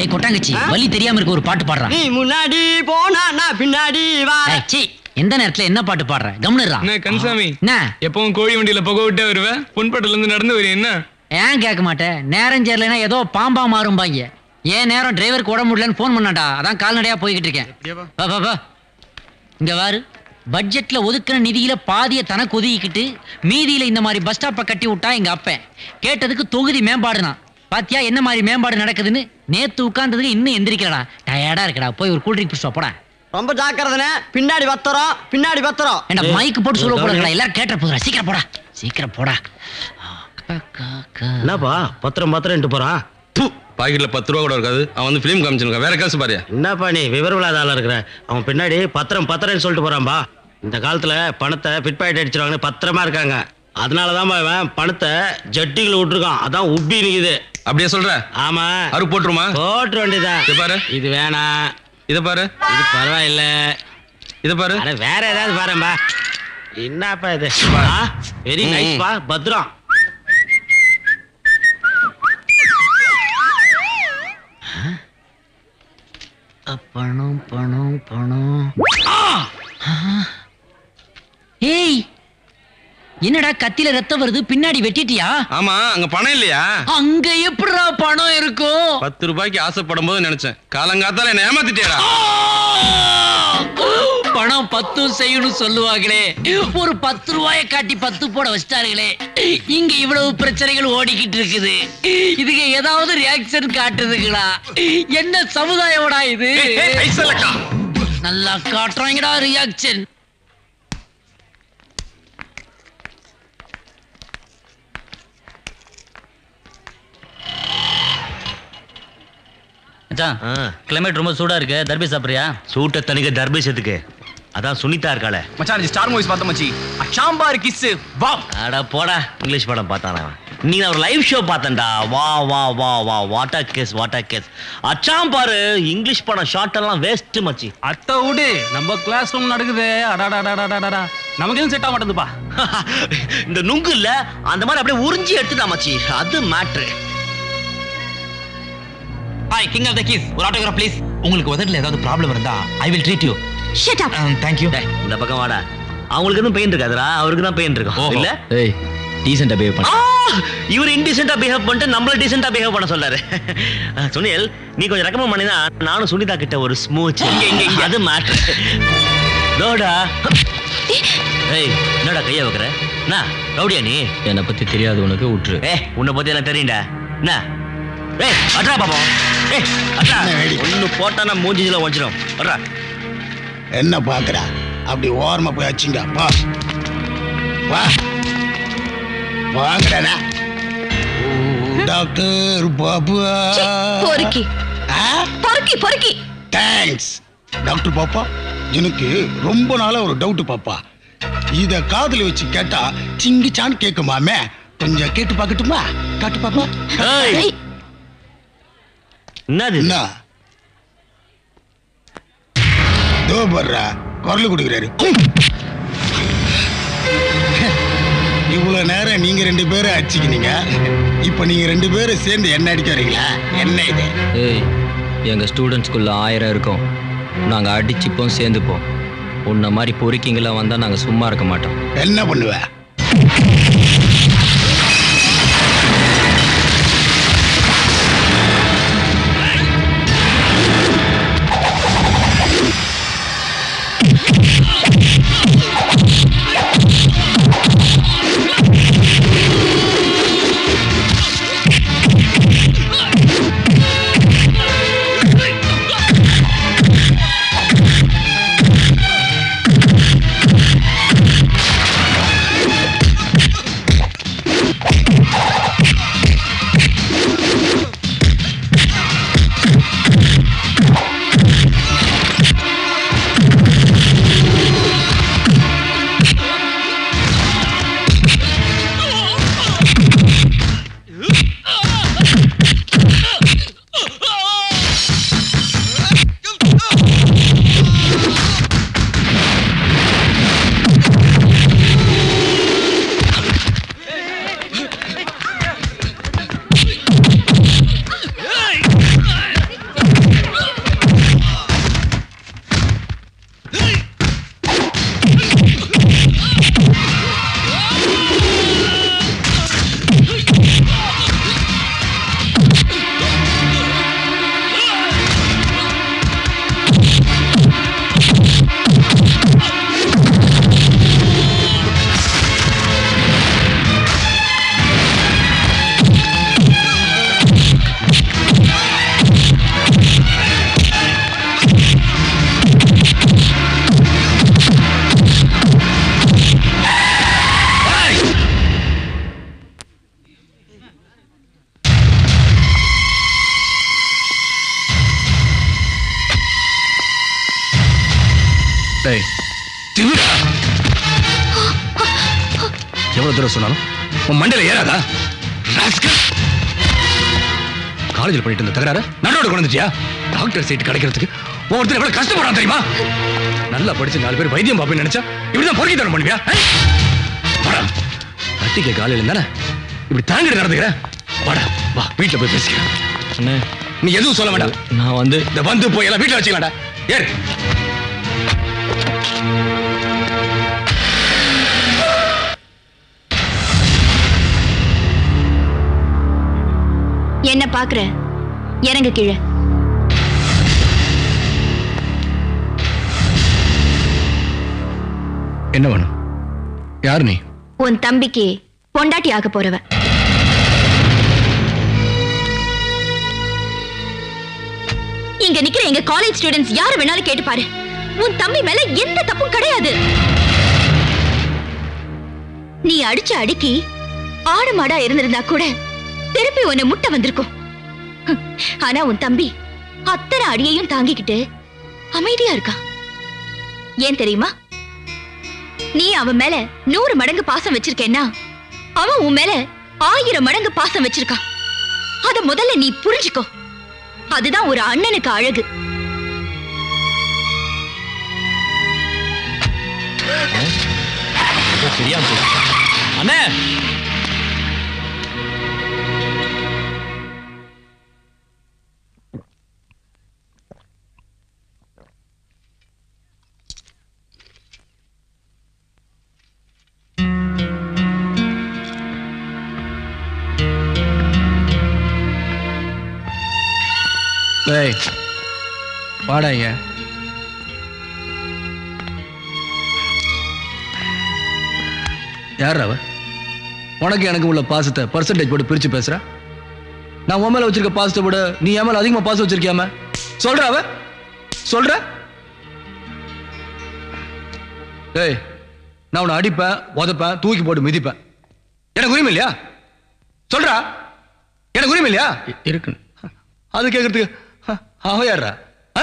ஏய் கொட்டாங்கச்சி ஆ? வலி தெரியாம இருக்க ஒரு பாட்டு பாடுறான் நீ முன்னாடி போனா நான் பின்னாடி வா ஏய், சீ எந்த நேரத்துல என்ன பாட்டு பாடுற கம்னுறா என்ன கன்சாமி என்ன எப்பவும் கோழி வண்டியில புகை விட்டே வருவ பொன்பட்டில இருந்து நடந்து வருவ என்ன ஏன் கேட்க மாட்டேன் நேரம் சேரலைன்னா ஏதோ பாம்பா மாறும்பாங்க ஏன் நேரம் டிரைவருக்கு உடம்பு முடியலன்னு ஃபோன் பண்ணாடா அதான் கால்நடையா போய்கிட்டு இருக்கேன் வா, வா, வா. இங்க வாரு பட்ஜெட்ல ஒதுக்கின நிதியில பாதிய தனக்கு ஒதுக்கிக்கிட்டு மீதியில இந்த மாதிரி பஸ் ஸ்டாப்பை கட்டி விட்டா எங்க அப்பன் கேட்டதுக்கு தொகுதி மேம்பாடுனா பாத்தியா என்ன மாதிரி மேம்பாடு நடக்குதுன்னு நேத்து உட்கார்ந்ததுக்கு இன்னும் எந்திரிக்கலடா டயர்டா இருக்கடா போய் ஒரு கூல் ட்ரிங்க் பிடிச்சா போடா ரொம்ப ஜாக்கிரதனே பின்னாடி பத்திரம் பின்னாடி பத்திரம் ஏண்டா மைக்கு போட்டு சொல்ல போறா எல்லாரும் கேட்ட போதுடா சீக்கிரம் போடா சீக்கிரம் போடா என்னப்பா பத்திரம் பத்திரம் போறான் பாக்கெட்ல பத்து ரூபா கூட இருக்காது அவன் வந்து ஃபிலிம் காமிச்சிருக்கா வேற கேஸ் பாரியா என்னப்பா நீ விவரம் இல்லாத ஆளா இருக்கிற அவன் பின்னாடி பத்திரம் பத்திரம்னு சொல்லிட்டு போறான்பா இந்த காலத்துல பணத்தை பிட் பாக்கெட் அடிச்சிருவாங்கன்னு பத்திரமா இருக்காங்க அதனாலதான் இவன் பணத்தை ஜட்டிகள் விட்டுருக்கான் அதான் உப்பி நிக்குது அப்படியே சொல்ற ஆமா அரு போட்டுருமா போட்டு வேண்டியதான் இத பாரு. இது வேணாம் இத பாரு இது பரவாயில்ல இத பாரு அட வேற ஏதாவது பாருப்பா என்னப்பா இது வெரி ம். நைஸ்பா பத்ரம் பணம் பணம் பணம் ஆ! ஏய் என்னடா கத்தில ரத்தம் வருது பின்னாடி வெட்டிட்டியா ஆமா அங்க பணம் இல்லையா அங்க எப்படிடா பணம் இருக்கும் பத்து ரூபாய்க்கு ஆசைப்படும் போது நினைச்சேன் காலங்காத்தால என்ன ஏமாத்திட்டியாடா பணம் பத்தும் செய்யணும் சொல்லுவாங்களே ஒரு பத்து ரூபாய காட்டி பத்து போட வச்சிட்டாருங்களே இங்க இவ்வளவு பிரச்சனைகள் ஓடிக்கிட்டு இருக்குது இதுக்கு ஏதாவது ரியாக்ஷன் காட்டுதுங்களா என்ன சமுதாயம்டா இது நல்லா காட்டுறாங்கடா ரியாக்ஷன் மச்சான் ஆ. கிளைமேட் ரொம்ப சூடா இருக்கு தர்பி சாப்பிடுறியா சூட்ட தனிக்க தர்பீசத்துக்கு அதான் சுனிதா இருக்காளே மச்சான் இது ஸ்டார் மூவிஸ் பார்த்த மச்சி சாம்பார் கிஸ் வா அட போடா இங்கிலீஷ் படம் பார்த்தானா நீ நான் ஒரு லைவ் ஷோ பார்த்தேன்டா வா வா வா வா வாட்டா கேஸ் வாட்டா கேஸ் அச்சாம் பாரு இங்கிலீஷ் படம் ஷார்ட் எல்லாம் வேஸ்ட் மச்சி அத்தை விடு நம்ம கிளாஸ் ரூம் நடக்குது அடாடாடாடாடாடா நமக்கு எதுவும் செட் ஆக மாட்டேதுப்பா இந்த நுங்கு இல்ல அந்த மாதிரி அப்படியே உறிஞ்சி எடுத்துட்டா மச்சி அது matter hi king of the kiss ஒரு ஆட்டோகிராஃப் ப்ளீஸ் உங்களுக்கு உதட்டில் ஏதாவது ப்ராப்ளம் இருந்தா I will treat you shut up thank you இந்த பக்கம் வாடா அவங்களுக்கு எதுவும் பெயின் இருக்காதுடா அவருக்கு தான் பெயின் இருக்கும் ஓஹோ. இல்ல ஏய் டீசெண்டா பிஹேவ் பண்ண ஆ! இவர் இன்டீசென்டா பிஹேவ் பண்ணிட்டு நம்மள டீசென்டா பிஹேவ் பண்ண சொல்றாரு அஹ், சுனில் நீ கொஞ்சம் ரெக்கமெண்ட் பண்ணினா நானும் சுனிதா கிட்ட ஒரு ஸ்மூச் இங்க இங்க இங்க அது மேட்ரு தோடா ஏய் என்னடா கைய வைக்கிற என்ன ரவுடியா நீ என்னை பத்தி தெரியாது உனக்கு விட்டுரு ஏ உன்னை பத்தி எனக்கு தெரியும்டா என்ன ஏய் அட்ரா பாப்போம் ஏய் அட்ரா ஒன்னு போட்டா நான் மூஞ்சில வச்சிடும் அட்ரா என்ன பாக்குற அப்படி ஓரமா போய் வச்சுங்க வா வா வாங்கடா டாக்டர் பாபு சி, பொறுக்கி பொறுக்கி பொறுக்கி தேங்க்ஸ் டாக்டர் பாப்பா எனக்கு ரொம்ப நாளா ஒரு டவுட் பாப்பா இத காதுல வச்சு கேட்டா சிங்கிச்சான்னு கேக்குமாமே கொஞ்சம் கேட்டு பார்க்கட்டுமா காட்டு பாப்பா ஏய் ஏய், என்னது இது? என்ன தோ பர்றா குரல் கொடுக்குறாரு இவ்வளவு நேரம் நீங்க ரெண்டு பேரும் அடிச்சுக்கினீங்க இப்ப நீங்க ரெண்டு பேரும் சேர்ந்து என்ன அடிக்க வரீங்களா என்ன இது ஏய் எங்க ஸ்டூடெண்ட்ஸ்குள்ள ஆயிரம் இருக்கும் நாங்க அடிச்சுப்போம் சேர்ந்துப்போம் உன்ன மாதிரி பொறுக்கிங்கெல்லாம் வந்தா நாங்க சும்மா இருக்க மாட்டோம் என்ன பண்ணுவ டேய் திமிரா எவ்வளவு தூரம் சொன்னாலும் உன் மண்டையில ஏறாதா ராஸ்கல் காலேஜில் பண்ணிட்டு இருந்த தகராறு நடுவோட கொண்டு வந்துட்டியா டாக்டர் சீட் கிடைக்கிறதுக்கு ஒவ்வொருத்தர் எவ்வளவு கஷ்டப்படுறான் தெரியுமா நல்லா படிச்சு நாலு பேர் வைத்தியம் பார்ப்பேன்னு நினைச்சா இப்படிதான் பொறுக்கி தரம் பண்ணுவியா ஏய்? வாடா கட்டிக்க காலையில தானே இப்படி தாங்கிட்டு நடந்துக்கிற வாடா வா வீட்டுல போய் பேசிக்கிறேன் அண்ணே நீ எதுவும் சொல்ல வேண்டாம் நான் வந்து இந்த வந்து போய் எல்லாம் வீட்டுல வச்சுக்கலாம்டா ஏறு என்ன பாக்குற இறங்கு கீழே என்ன வேணும் யாரு நீ உன் தம்பிக்கு பொண்டாட்டி ஆக போறவ இங்க நிக்கிற எங்க காலேஜ் ஸ்டூடெண்ட்ஸ் யாரு வேணாலும் கேட்டு பாரு உன் தம்பி மேல எந்த தப்பும் கிடையாது நீ அடிச்ச அடிக்கி ஆடு மாடா இருந்திருந்தா கூட திருப்பி உன்னை முட்டை வந்திருக்கும் ஹம், ஆனா உன் தம்பி அத்தனை அடியையும் தாங்கிக்கிட்டு அமைதியா இருக்கான் ஏன் தெரியுமா நீ அவன் மேல நூறு மடங்கு பாசம் வச்சிருக்கேன்னா அவன் உன் மேல ஆயிரம் மடங்கு பாசம் வச்சிருக்கான் அத முதல்ல நீ புரிஞ்சுக்கோ அதுதான் ஒரு அண்ணனுக்கு அழகு சரியா போச்சு. அண்ணே டேய் வாடா இங்க யார் அவ உனக்கு எனக்கு உள்ள பாசத்தை பர்சன்டேஜ் போட்டு பிரிச்சு பேசுற நான் உன் மேல வச்சிருக்க பாசத்தை விட நீ என் மேல அதிகமா பாசம் வச்சிருக்கியாம சொல்ற அவ சொல்ற டேய் நான் உன்னை அடிப்பேன் உதைப்பேன் தூக்கி போட்டு மிதிப்பேன் எனக்கு உரிமை இல்லையா சொல்றா எனக்கு உரிமை இல்லையா இருக்கு அது கேட்கறதுக்கு ஹ, அவ யாரா ஆ?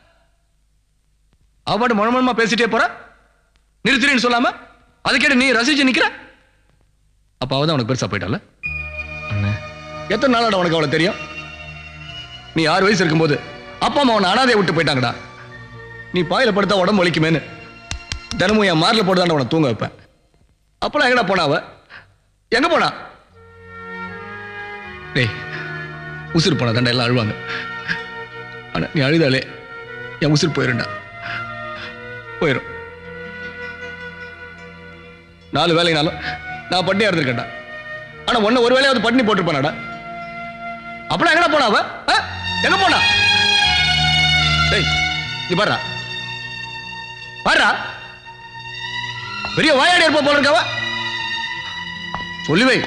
அவ பாட்டு மனமனமா பேசிட்டே போற நிறுத்துறேன்னு சொல்லாம அதை கேட்டு நீ ரசிச்சு நிக்கிற அப்ப அவதான் உனக்கு பெருசா போயிட்டால எத்தனை நாளாட உனக்கு அவளை தெரியும் நீ ஆறு வயசு இருக்கும்போது அப்பா அம்மா உன்னை அனாதையை விட்டு போயிட்டாங்கடா நீ பாயில படுத்தா உடம்பு வலிக்குமேன்னு தினமும் என் மார்ல போட்டு தான் உன்னை தூங்க வைப்பேன் அப்பெல்லாம் எங்கடா போனா அவ எங்க போனா டேய் உசுறு போன தண்டை எல்லாம் அழுவாங்க ஆனா நீ அழுதாலே என் உசுறு போயிருண்டா போயிரும் நாலு வேலைனாலும் நான் பட்டினியா இருந்திருக்கேன்டா ஆனா ஒன்னு ஒரு வேலையாவது பட்டினி போட்டிருப்பானாடா அப்பலாம் எங்கடா போனா அவ ஆ? எங்க போனா டேய் நீ பாடுறா பாடுறா பெரிய வாயாடி இருப்ப போல இருக்கவ சொல்லி வை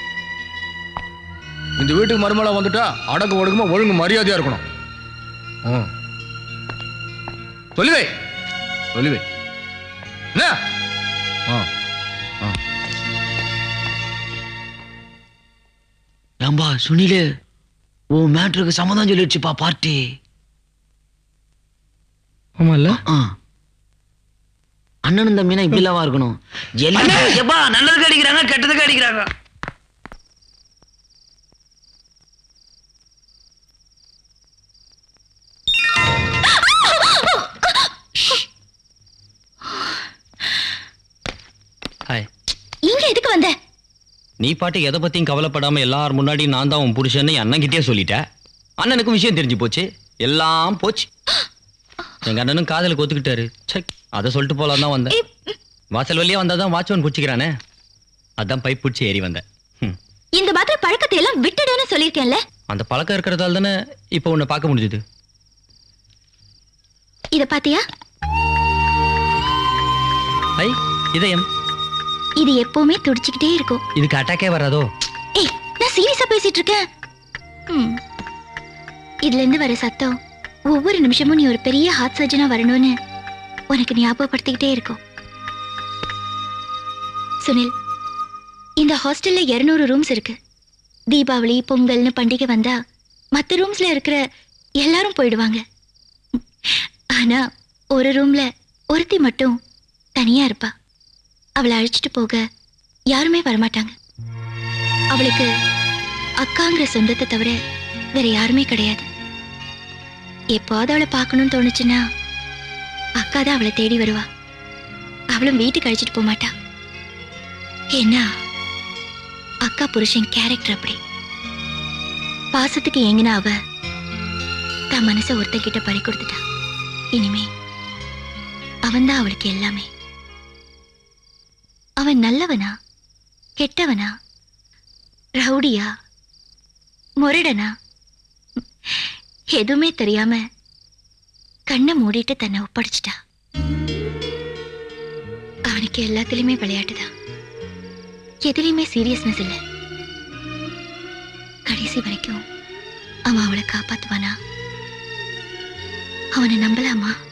இந்த வீட்டுக்கு மருமலா வந்துட்டா அடக்கு ஒடுக்குமா ஒழுங்கு மரியாதையா இருக்கணும் ம். சொல்லி வை சொல்லி வை என்ன ஆ ஆ ஏம்பா சுனிலு உன் மேட்ருக்கு சம்மதம் சொல்லிடுச்சுப்பா பார்ட்டி ஆமா இல்ல அண்ணனும் தம்பினா இப்படிலாவா இருக்கணும் எல்லாம் எப்பா நல்லதுக்கு அடிக்கிறாங்க கெட்டதுக்கு அடிக்கிறாங்க ஹாய் இங்க எதுக்கு வந்த நீ பாட்டு எதை பத்தியும் கவலைப்படாம எல்லார் முன்னாடி நான் தான் உன் புருஷன்னு என் அண்ணன்கிட்டயே சொல்லிட்டேன் அண்ணனுக்கும் விஷயம் தெரிஞ்சு போச்சு எல்லாம் போச்சு எங்க அண்ணனும் காதலுக்கு ஒத்துக்கிட்டாரு செக் அதை சொல்லிட்டு போலாம் தான் வந்தேன் வாசல் வழியா வந்தாதான் வாட்ச்மேன் பிடிச்சிக்கிறானே அதான் பைப் பிடிச்சி ஏறி வந்தேன் ம். இந்த மாதிரி பழக்கத்தை எல்லாம் விட்டுடுன்னு சொல்லியிருக்கேன்ல அந்த பழக்கம் இருக்கிறதால தானே இப்போ உன்னை பார்க்க முடிஞ்சுது இத பாத்தியா ஐ இதயம் இது எப்பவுமே துடிச்சுக்கிட்டே இருக்கும் இதுக்கு அட்டாக்கே வராதோ ஏய் நான் சீரியஸா பேசிட்டு இருக்கேன் ம். இதுல இருந்து வர சத்தம் ஒவ்வொரு நிமிஷமும் நீ ஒரு பெரிய ஹார்ட் சர்ஜனா வரணும்னு உனக்கு ஞாபகப்படுத்திக்கிட்டே இருக்கும் சுனில் இந்த ஹாஸ்டல்ல 200 ரூம்ஸ் இருக்கு தீபாவளி பொங்கல்னு பண்டிகை வந்தா மத்த ரூம்ஸ்ல இருக்கிற எல்லாரும் போயிடுவாங்க ஆனா ஒரு ரூம்ல ஒருத்தி மட்டும் தனியா இருப்பா அவளை அழைச்சிட்டு போக யாருமே வரமாட்டாங்க அவளுக்கு அக்காங்கிற சொந்தத்தை தவிர வேற யாருமே கிடையாது எப்போது அவளை பார்க்கணும்னு தோணுச்சுன்னா அக்கா தான் அவளை தேடி வருவா அவளும் வீட்டுக்கு அழைச்சிட்டு போக மாட்டா ஏன்னா அக்கா புருஷன் கேரக்டர் அப்படி பாசத்துக்கு ஏங்கின அவ தான் மனசை ஒருத்தங்கிட்ட பறி கொடுத்துட்டா இனிமே அவன்தான் அவளுக்கு எல்லாமே அவன் நல்லவனா கெட்டவனா ரவுடியா முரடனா எதுவுமே தெரியாம கண்ணை மூடிட்டு தன்னை ஒப்படைச்சிட்டா அவனுக்கு எல்லாத்துலயுமே விளையாட்டுதான் எதுலயுமே சீரியஸ்னஸ் இல்லை கடைசி வரைக்கும் அவன் அவளை காப்பாத்துவானா அவனை நம்பலாமா